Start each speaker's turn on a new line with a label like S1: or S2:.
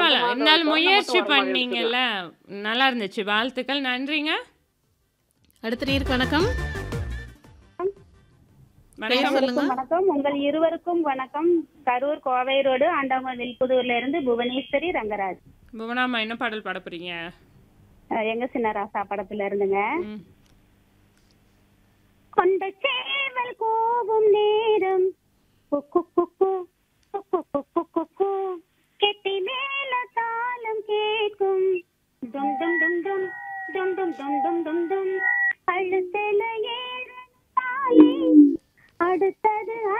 S1: பரவால்ல.
S2: மாதம்
S1: இருந்தாலும்
S2: வரைக்கும்
S1: முயற்சி
S2: நமக்கு ஒரு மாதிரி
S1: பண்ணீங்கல்ல. நல்லா இருந்துச்சு. வாழ்த்துக்கள். நன்றிங்க.
S3: அடுத்த நேருக்கு வணக்கம்
S1: வணக்கம்.
S3: சொல்லுங்க.
S4: வணக்கம் உங்கள் இருவருக்கும் வணக்கம் கரூர் கோவை ரோடு ஆண்டாமதில் புதூர்ல இருந்து புவனேஸ்வரி ரங்கராஜ்
S1: புவனாம்மா என்ன பாடல் பாட போறீங்க?
S4: அஹ் எங்க சின்ன ராசா படத்துல இருந்துங்க
S1: ம்.
S4: கொண்ட சேவல் கூவும் நேரம் குக்கு குக்கு குக்கு குக்கு குக்கு கெட்டி மேல தாளம் கேட்கும் டும் டும் டும் டும் டும் டும் டும் டும் டும் டும் அழுத்தல ஏறும் தாலே அடுத்தது